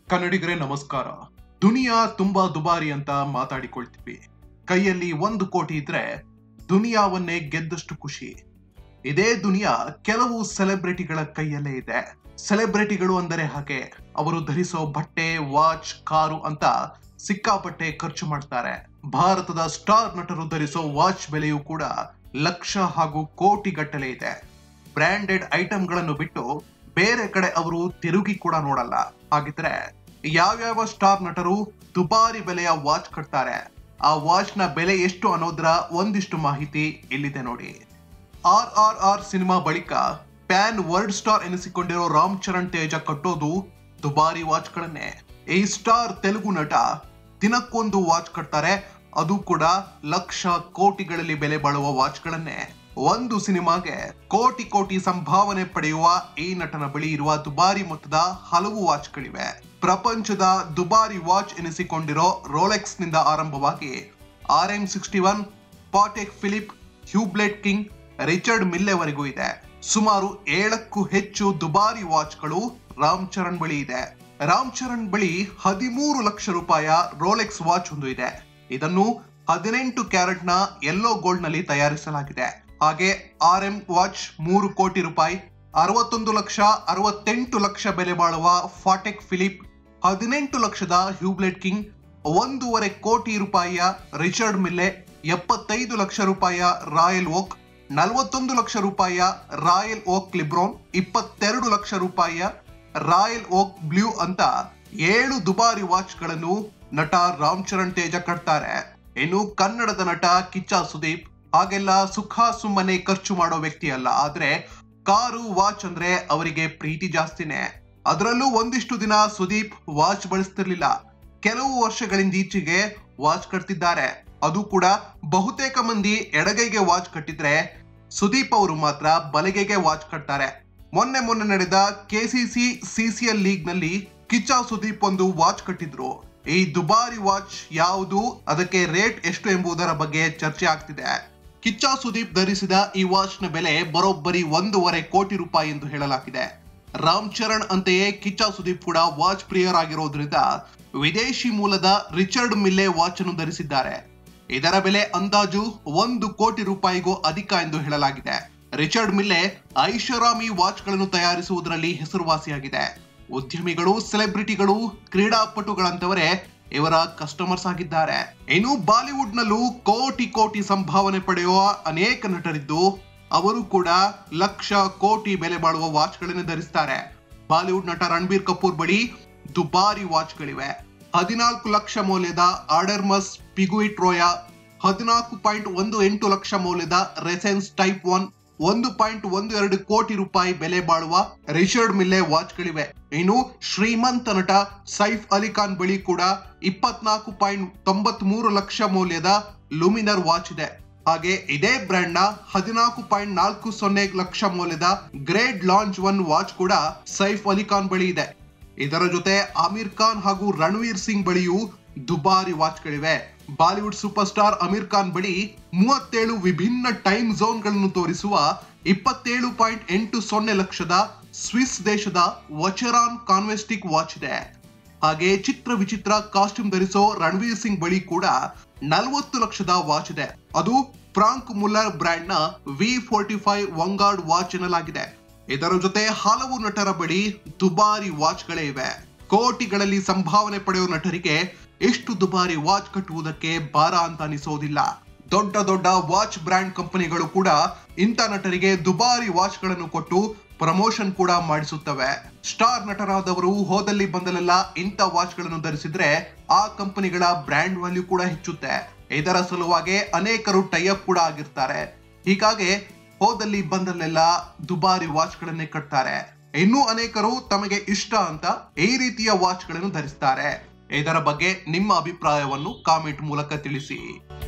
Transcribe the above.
ಕನ್ನಡಿಗರೇ ನಮಸ್ಕಾರ ದುನಿಯಾ ತುಂಬಾ ದುಬಾರಿ ಅಂತ ಮಾತಾಡಿಕೊಳ್ತೀವಿ ಕೈಯಲ್ಲಿ ಒಂದು ಕೋಟಿ ಇದ್ರೆ ದುನಿಯಾವನ್ನೇ ಗೆದ್ದಷ್ಟು ಖುಷಿ ಇದೇ ದುನಿಯಾ ಕೆಲವು ಸೆಲೆಬ್ರಿಟಿಗಳ ಕೈಯಲ್ಲೇ ಇದೆ ಸೆಲೆಬ್ರಿಟಿಗಳು ಅಂದರೆ ಹಾಗೆ ಅವರು ಧರಿಸೋ ಬಟ್ಟೆ ವಾಚ್ ಕಾರು ಅಂತ ಸಿಕ್ಕಾಪಟ್ಟೆ ಖರ್ಚು ಮಾಡ್ತಾರೆ ಭಾರತದ ಸ್ಟಾರ್ ನಟರು ಧರಿಸೋ ವಾಚ್ ಬೆಲೆಯೂ ಕೂಡ ಲಕ್ಷ ಹಾಗೂ ಕೋಟಿ ಗಟ್ಟಲೆ ಇದೆ ಬ್ರಾಂಡೆಡ್ ಐಟಮ್ಗಳನ್ನು ಬಿಟ್ಟು ಬೇರೆ ಕಡೆ ಅವರು ತಿರುಗಿ ಕೂಡ ನೋಡಲ್ಲ ಹಾಗಿದ್ರೆ ಯಾವ್ಯಾವ ಸ್ಟಾರ್ ನಟರು ದುಬಾರಿ ಬೆಲೆಯ ವಾಚ್ ಕಟ್ತಾರೆ ಆ ವಾಚ್ ನ ಬೆಲೆ ಎಷ್ಟು ಅನ್ನೋದ್ರ ಒಂದಿಷ್ಟು ಮಾಹಿತಿ ಇಲ್ಲಿದೆ ನೋಡಿ ಆರ್ ಆರ್ ಆರ್ ಸಿನಿಮಾ ಬಳಿಕ ಪ್ಯಾನ್ ವರ್ಲ್ಡ್ ಸ್ಟಾರ್ ಎನಿಸಿಕೊಂಡಿರೋ ರಾಮ್ ಚರಣ್ ತೇಜ ಕಟ್ಟೋದು ದುಬಾರಿ ವಾಚ್ಗಳನ್ನೇ ಈ ಸ್ಟಾರ್ ತೆಲುಗು ನಟ ದಿನಕ್ಕೊಂದು ವಾಚ್ ಕಟ್ತಾರೆ ಅದು ಕೂಡ ಲಕ್ಷ ಕೋಟಿಗಳಲ್ಲಿ ಬೆಲೆ ಬಾಳುವ ವಾಚ್ಗಳನ್ನೇ ಒಂದು ಸಿನಿಮಾಗೆ ಕೋಟಿ ಕೋಟಿ ಸಂಭಾವನೆ ಪಡೆಯುವ ಈ ನಟನ ಬಳಿ ಇರುವ ದುಬಾರಿ ಮೊತ್ತದ ಹಲವು ವಾಚ್ಗಳಿವೆ ಪ್ರಪಂಚದ ದುಬಾರಿ ವಾಚ್ ಎನಿಸಿಕೊಂಡಿರೋ ರೋಲೆಕ್ಸ್ ನಿಂದ ಆರಂಭವಾಗಿ R M sixty one Patek Philippe Hublot King Richard ಮಿಲ್ಲೆವರೆಗೂ ಇದೆ ಸುಮಾರು ಏಳಕ್ಕೂ ಹೆಚ್ಚು ದುಬಾರಿ ವಾಚ್ಗಳು ರಾಮ್ ಚರಣ್ ಬಳಿ ಇದೆ ರಾಮ್ ಚರಣ್ ಬಳಿ ಹದಿಮೂರು ಲಕ್ಷ ರೂಪಾಯ ರೋಲೆಕ್ಸ್ ವಾಚ್ ಒಂದು ಇದೆ ಇದನ್ನು ಹದಿನೆಂಟು ಕ್ಯಾರೆಟ್ ನ ಯೆಲ್ಲೋ ಗೋಲ್ಡ್ ನಲ್ಲಿ ತಯಾರಿಸಲಾಗಿದೆ ಹಾಗೆ ಆರ್ ಎಂ ವಾಚ್ ಮೂರು ಕೋಟಿ ರೂಪಾಯಿ ಅರವತ್ತೊಂದು ಲಕ್ಷ ಅರವತ್ತೆಂಟು ಲಕ್ಷ ಬೆಲೆ ಬಾಳುವ ಫಾಟೆಕ್ ಫಿಲಿಪ್ ಹದಿನೆಂಟು ಲಕ್ಷದ ಹ್ಯೂಬ್ಲೆಟ್ ಕಿಂಗ್ ಒಂದೂವರೆ ಕೋಟಿ ರೂಪಾಯಿಯ ರಿಚರ್ಡ್ ಮಿಲ್ಲೆ ಎಪ್ಪತ್ತೈದು ಲಕ್ಷ ರೂಪಾಯಿಯ ರಾಯಲ್ ಓಕ್ ನಲವತ್ತೊಂದು ಲಕ್ಷ ರೂಪಾಯಿಯ ರಾಯಲ್ ಓಕ್ ಲಿಬ್ರೋನ್ ಇಪ್ಪತ್ತೆರಡು ಲಕ್ಷ ರೂಪಾಯಿಯ ರಾಯಲ್ ಓಕ್ ಬ್ಲೂ ಅಂತ ಏಳು ದುಬಾರಿ ವಾಚ್ಗಳನ್ನು ನಟ ರಾಮ್ ಚರಣ್ ತೇಜ ಕಟ್ತಾರೆ ಇನ್ನು ಕನ್ನಡದ ನಟ ಕಿಚ್ಚ ಸುದೀಪ್ ಹಾಗೆಲ್ಲ ಸುಖ ಸುಮ್ಮನೆ ಖರ್ಚು ಮಾಡೋ ವ್ಯಕ್ತಿ ಅಲ್ಲ ಆದ್ರೆ ಕಾರು ವಾಚ್ ಅಂದ್ರೆ ಅವರಿಗೆ ಪ್ರೀತಿ ಜಾಸ್ತಿನೇ ಅದರಲ್ಲೂ ಒಂದಿಷ್ಟು ದಿನ ಸುದೀಪ್ ವಾಚ್ ಬಳಸ್ತಿರ್ಲಿಲ್ಲ ಕೆಲವು ವರ್ಷಗಳಿಂದ ಈಚೆಗೆ ವಾಚ್ ಕಟ್ತಿದ್ದಾರೆ ಅದು ಕೂಡ ಬಹುತೇಕ ಮಂದಿ ಎಡಗೈಗೆ ವಾಚ್ ಕಟ್ಟಿದ್ರೆ ಸುದೀಪ್ ಅವರು ಮಾತ್ರ ಬಲಗೈಗೆ ವಾಚ್ ಕಟ್ತಾರೆ ಮೊನ್ನೆ ಮೊನ್ನೆ ನಡೆದ ಕೆಸಿಸಿ ಸಿಸಿಎಲ್ ಲೀಗ್ ನಲ್ಲಿ ಕಿಚ್ಚ ಸುದೀಪ್ ಒಂದು ವಾಚ್ ಕಟ್ಟಿದ್ರು ಈ ದುಬಾರಿ ವಾಚ್ ಯಾವುದು ಅದಕ್ಕೆ ರೇಟ್ ಎಷ್ಟು ಎಂಬುದರ ಬಗ್ಗೆ ಚರ್ಚೆ ಆಗ್ತಿದೆ ಕಿಚ್ಚ ಸುದೀಪ್ ಧರಿಸಿದ ಈ ವಾಚ್ ನ ಬೆಲೆ ಬರೋಬ್ಬರಿ ಒಂದೂವರೆ ಕೋಟಿ ರೂಪಾಯಿ ಎಂದು ಹೇಳಲಾಗಿದೆ ರಾಮ್ ಚರಣ್ ಅಂತೆಯೇ ಕಿಚ್ಚ ಸುದೀಪ್ ಕೂಡ ವಾಚ್ ಪ್ರಿಯರಾಗಿರೋದ್ರಿಂದ ವಿದೇಶಿ ಮೂಲದ ರಿಚರ್ಡ್ ಮಿಲ್ಲೆ ವಾಚ್ ಅನ್ನು ಧರಿಸಿದ್ದಾರೆ ಇದರ ಬೆಲೆ ಅಂದಾಜು ಒಂದು ಕೋಟಿ ರೂಪಾಯಿಗೂ ಅಧಿಕ ಎಂದು ಹೇಳಲಾಗಿದೆ ರಿಚರ್ಡ್ ಮಿಲ್ಲೆ ಐಷಾರಾಮಿ ವಾಚ್ಗಳನ್ನು ತಯಾರಿಸುವುದರಲ್ಲಿ ಹೆಸರುವಾಸಿಯಾಗಿದೆ ಉದ್ಯಮಿಗಳು ಸೆಲೆಬ್ರಿಟಿಗಳು ಕ್ರೀಡಾಪಟುಗಳಂತವರೇ ಇವರ ಕಸ್ಟಮರ್ಸ್ ಆಗಿದ್ದಾರೆ ಇನ್ನು ಬಾಲಿವುಡ್ ನಲ್ಲೂ ಕೋಟಿ ಕೋಟಿ ಸಂಭಾವನೆ ಪಡೆಯುವ ಅನೇಕ ನಟರಿದ್ದು ಅವರು ಕೂಡ ಲಕ್ಷ ಕೋಟಿ ಬೆಲೆ ಬಾಳುವ ವಾಚ್ಗಳನ್ನು ಧರಿಸ್ತಾರೆ ಬಾಲಿವುಡ್ ನಟ ರಣಬೀರ್ ಕಪೂರ್ ಬಳಿ ದುಬಾರಿ ವಾಚ್ಗಳಿವೆ ಹದಿನಾಲ್ಕು ಲಕ್ಷ ಮೌಲ್ಯದ ಆರ್ಡರ್ಮಸ್ ಪಿಗುಯಿಟ್ರೋಯಾ ಹದಿನಾಲ್ಕು ಪಾಯಿಂಟ್ ಒಂದು ಎಂಟು ಲಕ್ಷ ಮೌಲ್ಯದ ರೆಸೆನ್ಸ್ ಟೈಪ್ ಒನ್ ಒಂದು ಪಾಯಿಂಟ್ ಒಂದು ಎರಡು ಕೋಟಿ ರೂಪಾಯಿ ಬೆಲೆ ಬಾಳುವ ರಿಚರ್ಡ್ ಮಿಲ್ಲೆ ವಾಚ್ಗಳಿವೆ ಇನ್ನು ಶ್ರೀಮಂತ ನಟ ಸೈಫ್ ಅಲಿ ಖಾನ್ ಬಳಿ ಕೂಡ ಇಪ್ಪತ್ನಾಲ್ಕು ಪಾಯಿಂಟ್ ತೊಂಬತ್ ಮೂರು ಲಕ್ಷ ಮೌಲ್ಯದ ಲುಮಿನರ್ ವಾಚ್ ಇದೆ ಹಾಗೆ ಇದೇ ಬ್ರ್ಯಾಂಡ್ ನ ಹದಿನಾಲ್ಕು ಪಾಯಿಂಟ್ ನಾಲ್ಕು ಸೊನ್ನೆ ಲಕ್ಷ ಮೌಲ್ಯದ ಗ್ರೇಡ್ ಲಾಂಚ್ ಒನ್ ವಾಚ್ ಕೂಡ ಸೈಫ್ ಅಲಿ ಖಾನ್ ಬಳಿ ಇದೆ ಇದರ ಜೊತೆ ಆಮಿರ್ ಖಾನ್ ಹಾಗೂ ರಣವೀರ್ ಸಿಂಗ್ ಬಳಿಯೂ ದುಬಾರಿ ವಾಚ್ಗಳಿವೆ Bollywood super star Aamir Khan ಬಳಿ ಮೂವತ್ತೇಳು ವಿಭಿನ್ನ ಟೈಮ್ ಝೋನ್ಗಳನ್ನು ತೋರಿಸುವ ಇಪ್ಪತ್ತೇಳು ಪಾಯಿಂಟ್ ಎಂಟು ಸೊನ್ನೆ ಲಕ್ಷದ ಸ್ವಿಸ್ ದೇಶದ ವಚರಾನ್ ಕಾನ್ವೆಸ್ಟಿಕ್ ವಾಚ್ ಇದೆ ಹಾಗೆ ಚಿತ್ರ ವಿಚಿತ್ರ ಕಾಸ್ಟ್ಯೂಮ್ ಧರಿಸೋ ರಣವೀರ್ ಸಿಂಗ್ ಬಳಿ ಕೂಡ ನಲವತ್ತು ಲಕ್ಷದ ವಾಚ್ ಇದೆ ಅದು ಫ್ರಾಂಕ್ ಮುಲ್ಲರ್ ಬ್ರ್ಯಾಂಡ್ ನ V forty five Vanguard watch ಎನ್ನಲಾಗಿದೆ ಇದರ ಜೊತೆ ಹಲವು ನಟರ ಬಳಿ ದುಬಾರಿ ವಾಚ್ಗಳೇ ಇವೆ ಕೋಟಿಗಳಲ್ಲಿ ಸಂಭಾವನೆ ಪಡೆಯುವ ನಟರಿಗೆ ಎಷ್ಟು ದುಬಾರಿ ವಾಚ್ ಕಟ್ಟುವುದಕ್ಕೆ ಭಾರ ಅಂತ ಅನಿಸೋದಿಲ್ಲ ದೊಡ್ಡ ದೊಡ್ಡ ವಾಚ್ ಬ್ರ್ಯಾಂಡ್ ಕಂಪನಿಗಳು ಕೂಡ ಇಂಥ ನಟರಿಗೆ ದುಬಾರಿ ವಾಚ್ಗಳನ್ನು ಕೊಟ್ಟು ಪ್ರಮೋಷನ್ ಕೂಡ ಮಾಡಿಸುತ್ತವೆ ಸ್ಟಾರ್ ನಟರಾದವರು ಹೋದಲ್ಲಿ ಬಂದಲೆಲ್ಲ ಇಂಥ ವಾಚ್ಗಳನ್ನು ಧರಿಸಿದ್ರೆ ಆ ಕಂಪನಿಗಳ ಬ್ರ್ಯಾಂಡ್ ವ್ಯಾಲ್ಯೂ ಕೂಡ ಹೆಚ್ಚುತ್ತೆ ಇದರ ಸಲುವಾಗಿ ಅನೇಕರು ಟೈಅಪ್ ಕೂಡ ಆಗಿರ್ತಾರೆ ಹೀಗಾಗಿ ಹೋದಲ್ಲಿ ಬಂದಲ್ಲೆಲ್ಲ ದುಬಾರಿ ವಾಚ್ಗಳನ್ನೇ ಕಟ್ತಾರೆ ಇನ್ನೂ ಅನೇಕರು ತಮಗೆ ಇಷ್ಟ ಅಂತ ಈ ರೀತಿಯ ವಾಚ್ಗಳನ್ನು ಧರಿಸ್ತಾರೆ ಇದರ ಬಗ್ಗೆ ನಿಮ್ಮ ಅಭಿಪ್ರಾಯವನ್ನು ಕಾಮೆಂಟ್ ಮೂಲಕ ತಿಳಿಸಿ